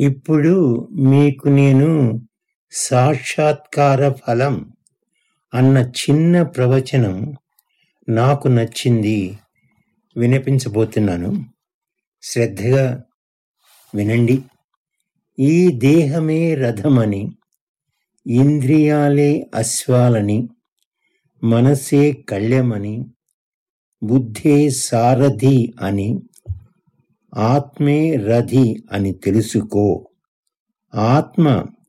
ఇప్పుడు మీకు నేను సాక్షాత్కార ఫలం అన్న చిన్న ప్రవచనం నాకు నచ్చింది వినిపించబోతున్నాను శ్రద్ధగా వినండి ఈ దేహమే రథమని ఇంద్రియాలే అశ్వాలని మనసే కళ్యమని బుద్ధే సారథి అని ఆత్మే రథి అని తెలుసుకో ఆత్మ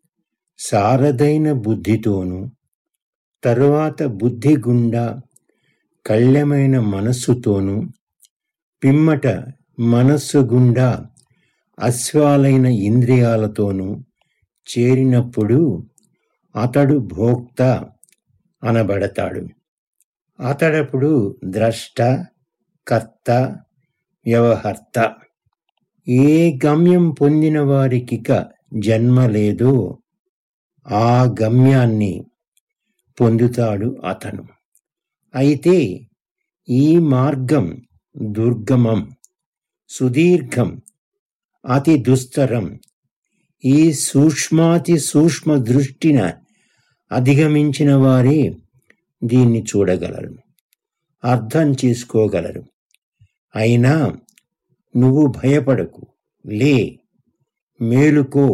సారథైన బుద్ధితోనూ తరువాత బుద్ధి గుండా కళ్యమైన మనస్సుతోనూ పిమ్మట మనస్సు గుండా అశ్వాలైన ఇంద్రియాలతోనూ చేరినప్పుడు అతడు భోక్త అనబడతాడు అతడప్పుడు ద్రష్ట కర్త వ్యవహర్త ఏ గమ్యం పొందిన వారికిక జన్మ లేదో ఆ గమ్యాన్ని పొందుతాడు అతను అయితే ఈ మార్గం దుర్గమం సుదీర్ఘం అతి దుస్తరం ఈ సూక్ష్మాతి సూక్ష్మ దృష్టిన అధిగమించిన వారే దీన్ని చూడగలరు అర్థం చేసుకోగలరు అయినా నువ్వు భయపడకు లే మేలుకో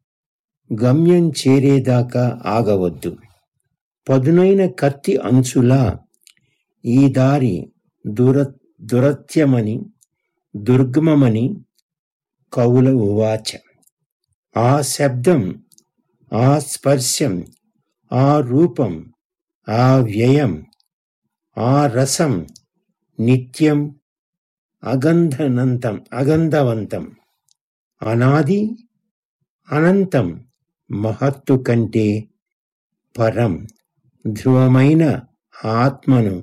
గమ్యం చేరేదాకా ఆగవద్దు పదునైన కత్తి అంచులా ఈ దారి దుర దురత్యమని దుర్గమమని కవుల ఉవాచ ఆ శబ్దం ఆ స్పర్శం ఆ రూపం ఆ వ్యయం ఆ రసం నిత్యం అగంధనంతం అగంధవంతం అనాది అనంతం మహత్తు కంటే పరం ధ్రువమైన ఆత్మను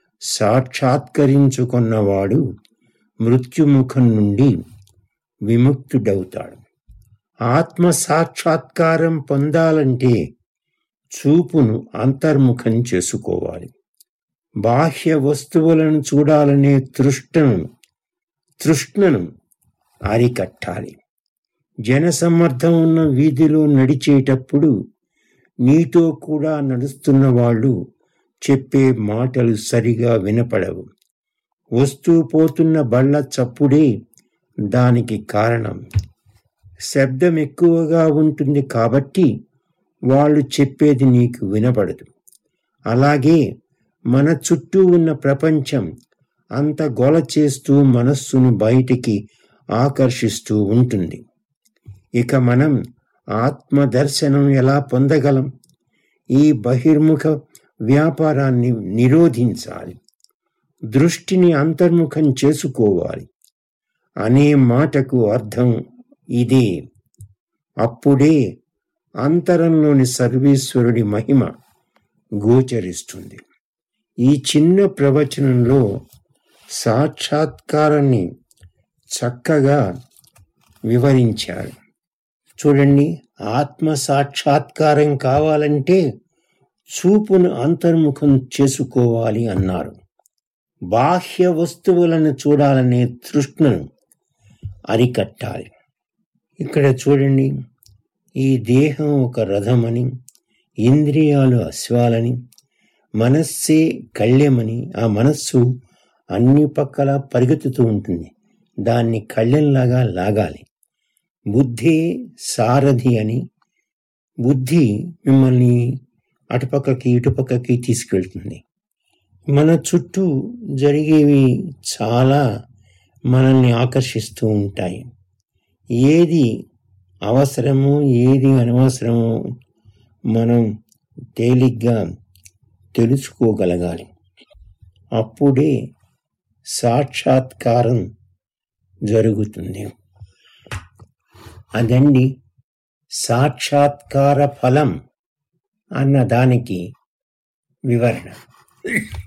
సాక్షాత్కరించుకున్నవాడు మృత్యుముఖం నుండి విముక్తుడవుతాడు ఆత్మ సాక్షాత్కారం పొందాలంటే చూపును అంతర్ముఖం చేసుకోవాలి బాహ్య వస్తువులను చూడాలనే తృష్ణను తృష్ణను అరికట్టాలి జనసమ్మర్థం ఉన్న వీధిలో నడిచేటప్పుడు నీతో కూడా నడుస్తున్న వాళ్ళు చెప్పే మాటలు సరిగా వినపడవు వస్తూ పోతున్న బళ్ళ చప్పుడే దానికి కారణం శబ్దం ఎక్కువగా ఉంటుంది కాబట్టి వాళ్ళు చెప్పేది నీకు వినపడదు అలాగే మన చుట్టూ ఉన్న ప్రపంచం అంత గొల చేస్తూ మనస్సును బయటికి ఆకర్షిస్తూ ఉంటుంది ఇక మనం ఆత్మదర్శనం ఎలా పొందగలం ఈ బహిర్ముఖ వ్యాపారాన్ని నిరోధించాలి దృష్టిని అంతర్ముఖం చేసుకోవాలి అనే మాటకు అర్థం ఇదే అప్పుడే అంతరంలోని సర్వేశ్వరుడి మహిమ గోచరిస్తుంది ఈ చిన్న ప్రవచనంలో సాక్షాత్కారాన్ని చక్కగా వివరించారు చూడండి ఆత్మ సాక్షాత్కారం కావాలంటే చూపును అంతర్ముఖం చేసుకోవాలి అన్నారు బాహ్య వస్తువులను చూడాలనే తృష్ణను అరికట్టాలి ఇక్కడ చూడండి ఈ దేహం ఒక రథమని ఇంద్రియాలు అశ్వాలని మనస్సే కళ్యమని ఆ మనస్సు అన్ని పక్కల పరిగెత్తుతూ ఉంటుంది దాన్ని కళ్యంలాగా లాగాలి బుద్ధే సారథి అని బుద్ధి మిమ్మల్ని అటుపక్కకి ఇటుపక్కకి తీసుకెళ్తుంది మన చుట్టూ జరిగేవి చాలా మనల్ని ఆకర్షిస్తూ ఉంటాయి ఏది అవసరమో ఏది అనవసరమో మనం తేలిగ్గా తెలుసుకోగలగాలి అప్పుడే సాక్షాత్కారం జరుగుతుంది అదండి సాక్షాత్కార ఫలం అన్న దానికి వివరణ